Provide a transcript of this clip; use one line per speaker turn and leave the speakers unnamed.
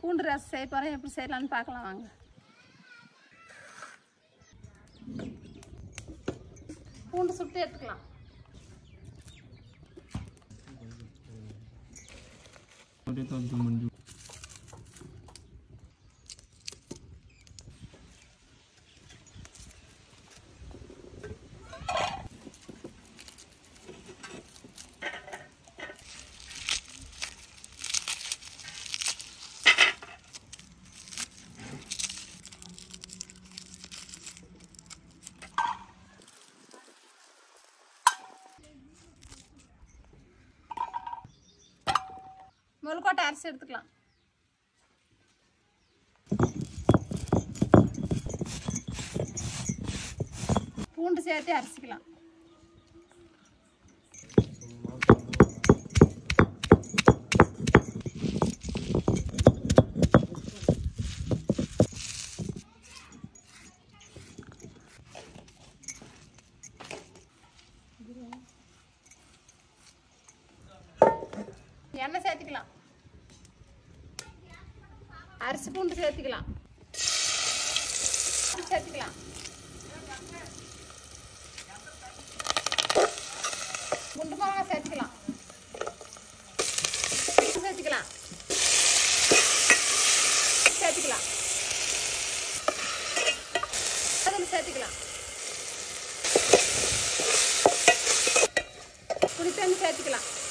பூண்டு ரசம் செய்ய போகிறேன் எப்படி செய்யலாம்னு பார்க்கலாம் வாங்க பூண்டு சுட்டு எடுத்துக்கலாம்
அப்படியே தோத்து மஞ்சு
முழுக்கோட்டை அரிசி எடுத்துக்கலாம் பூண்டு சேர்த்து அரைச்சிக்கலாம் எண்ணெய் சேர்த்துக்கலாம் அரிசி பூண்டு சேர்த்துக்கலாம் சேர்த்துக்கலாம் குண்டு மிளகா சேர்த்துக்கலாம் சேர்த்துக்கலாம் சேர்த்துக்கலாம் அதில் சேர்த்துக்கலாம் புளித்தண்ணி சேர்த்துக்கலாம்